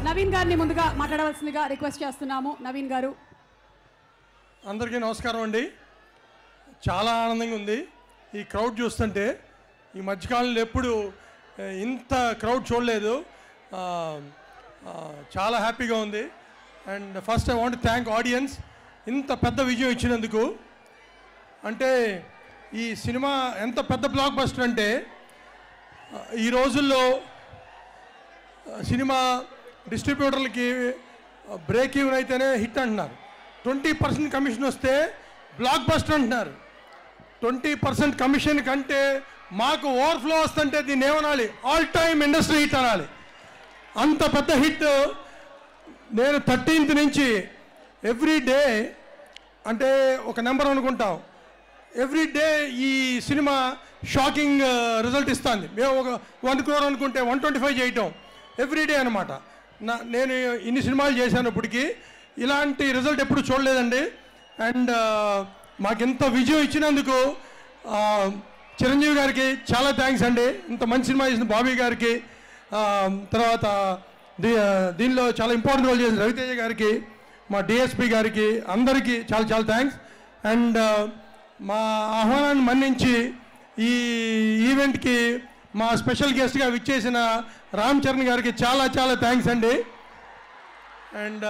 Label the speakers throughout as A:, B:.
A: నవీన్ గారిని ముందుగా మాట్లాడవలసిందిగా రిక్వెస్ట్ చేస్తున్నాము నవీన్ గారు
B: అందరికీ నమస్కారం అండి చాలా ఆనందంగా ఉంది ఈ క్రౌడ్ చూస్తుంటే ఈ మధ్యకాలంలో ఎప్పుడు ఆ, ఇంత క్రౌడ్ చూడలేదు ఆ, ఆ, చాలా హ్యాపీగా ఉంది and first I want thank audience ఇంత పెద్ద విజయం ఇచ్చినందుకు అంటే ఈ సినిమా ఎంత పెద్ద బ్లాక్ బస్టర్ అంటే ఆ, ఈ రోజుల్లో ఆ, సినిమా డిస్ట్రిబ్యూటర్లకి బ్రేక్ ఈవెన్ అయితేనే హిట్ అంటున్నారు ట్వంటీ పర్సెంట్ కమిషన్ వస్తే బ్లాక్ బస్టర్ అంటున్నారు ట్వంటీ పర్సెంట్ కమిషన్ కంటే మాకు ఓవర్ఫ్లో వస్తుంటే దీన్ని ఏమనాలి ఆల్ టైమ్ ఇండస్ట్రీ హిట్ అనాలి అంత పెద్ద హిట్ నేను థర్టీన్త్ నుంచి ఎవ్రీ డే అంటే ఒక నెంబర్ అనుకుంటాం ఎవ్రీ డే ఈ సినిమా షాకింగ్ రిజల్ట్ ఇస్తుంది మేము ఒక వన్ క్రోర్ అనుకుంటే వన్ ట్వంటీ ఫైవ్ చేయటం ఎవ్రీ డే అనమాట నా నేను ఇన్ని సినిమాలు చేశాను ఇప్పటికి ఇలాంటి రిజల్ట్ ఎప్పుడు చూడలేదండి అండ్ మాకు ఇంత విజయం ఇచ్చినందుకు ఆ, చిరంజీవి గారికి చాలా థ్యాంక్స్ అండి ఇంత మంచి సినిమా చేసిన బాబీ గారికి ఆ, తర్వాత దీ దీనిలో చాలా ఇంపార్టెంట్ రోల్ చేసిన రవితేజ గారికి మా డిఎస్పి గారికి అందరికీ చాలా చాలా థ్యాంక్స్ అండ్ మా ఆహ్వానాన్ని మన్నించి ఈ ఈవెంట్కి మా స్పెషల్ గెస్ట్గా విచ్చేసిన రామ్ చరణ్ గారికి చాలా చాలా థ్యాంక్స్ అండి అండ్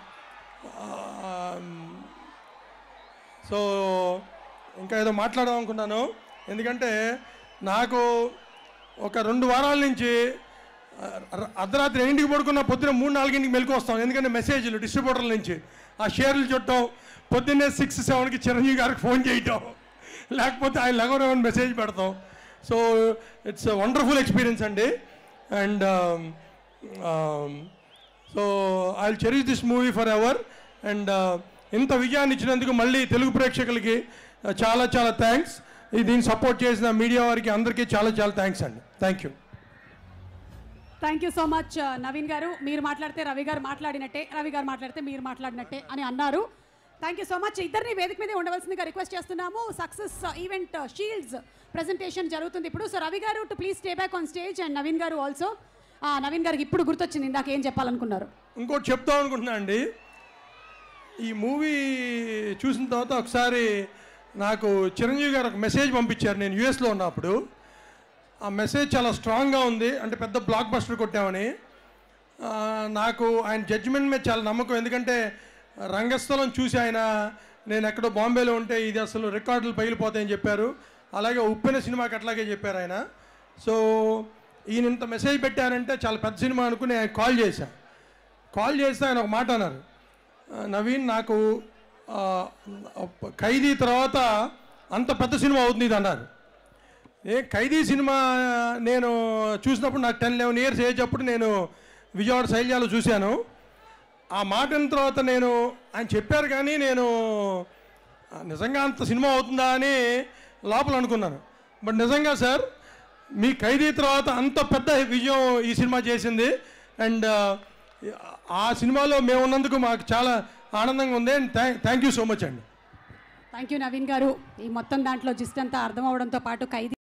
B: సో ఇంకా ఏదో మాట్లాడదాం అనుకున్నాను ఎందుకంటే నాకు ఒక రెండు వారాల నుంచి ఆ, ర- అర్ధరాత్రి ఎన్నింటికి పడుకున్న పొద్దున మూడు నాలుగింటికి మెలకు వస్తాం ఎందుకంటే మెసేజ్లు డిస్ట్రిబ్యూటర్ల నుంచి ఆ షేర్లు చుట్టం పొద్దున్నే సిక్స్ సెవెన్కి చిరంజీవి గారికి ఫోన్ చేయటం లేకపోతే ఆయన లెగవరేమని మెసేజ్ పెడతాం సో ఇట్స్ వండర్ఫుల్ ఎక్స్పీరియన్స్ అండి and so I will cherish this movie forever and ఇంత విజయాన్ని ఇచ్చినందుకు మళ్ళీ తెలుగు ప్రేక్షకులకి uh, చాలా చాలా థ్యాంక్స్ దీన్ని సపోర్ట్ చేసిన మీడియా వారికి అందరికీ చాలా చాలా థ్యాంక్స్ అండి thank you
A: thank you so much Naveen గారు మీరు మాట్లాడితే రవి గారు మాట్లాడినట్టే రవి గారు మాట్లాడితే మీరు మాట్లాడినట్టే అని అన్నారు థ్యాంక్ యూ సో మచ్ ఇద్దరిని వేదిక మీదే ఉండవలసిందిగా రిక్వెస్ట్ చేస్తున్నాము సక్సెస్ ఈవెంట్ షీల్డ్స్ ప్రెజెంటేషన్ జరుగుతుంది ఇప్పుడు సో రవి గారు to please stay back on stage and Naveen గారు ఆల్సో నవీన్ గారికి ఇప్పుడు గుర్తొచ్చింది ఇందాక ఏం చెప్పాలనుకున్నారు
B: ఇంకోటి చెప్తాం అనుకుంటున్నా అండి ఈ మూవీ చూసిన తర్వాత ఒకసారి నాకు చిరంజీవి గారు ఒక మెసేజ్ పంపించారు నేను యూఎస్లో ఉన్నప్పుడు ఆ మెసేజ్ చాలా స్ట్రాంగ్గా ఉంది అంటే పెద్ద బ్లాక్ బస్టర్ కొట్టామని ఆ, నాకు ఆయన జడ్జిమెంట్ మీద చాలా నమ్మకం ఎందుకంటే రంగస్థలం చూసి ఆయన నేను ఎక్కడో బాంబేలో ఉంటే ఇది అసలు రికార్డులు పగిలిపోతాయని చెప్పారు అలాగే ఉప్పెన సినిమాకి అట్లాగే చెప్పారు ఆయన సో ఈయన ఇంత మెసేజ్ పెట్టారంటే చాలా పెద్ద సినిమా అనుకుని ఆయన కాల్ చేశాను కాల్ చేస్తే ఆయన ఒక మాట అన్నారు "ఆ, నవీన్ నాకు ఆ, ఖైదీ తర్వాత అంత పెద్ద సినిమా అవుతుంది ఇది అన్నారు ఏ ఖైదీ సినిమా నేను చూసినప్పుడు నాకు టెన్ లెవెన్ ఇయర్స్ ఏజ్ అప్పుడు నేను విజయవాడ శైల్యాలో చూశాను ఆ మాట విన్న తర్వాత నేను ఆయన చెప్పారు కానీ నేను ఆ, నిజంగా అంత సినిమా అవుతుందా అని లోపల అనుకున్నాను బట్ నిజంగా సార్ మీ ఖైదీ తర్వాత అంత పెద్ద విజయం ఈ సినిమా చేసింది అండ్ ఆ సినిమాలో మేము ఉన్నందుకు మాకు చాలా ఆనందంగా ఉంది and thank you so much అండి
A: థ్యాంక్ యూ నవీన్ గారు ఈ మొత్తం దాంట్లో జిస్ట్ అంతా అర్థం అవడంతో పాటు ఖైదీ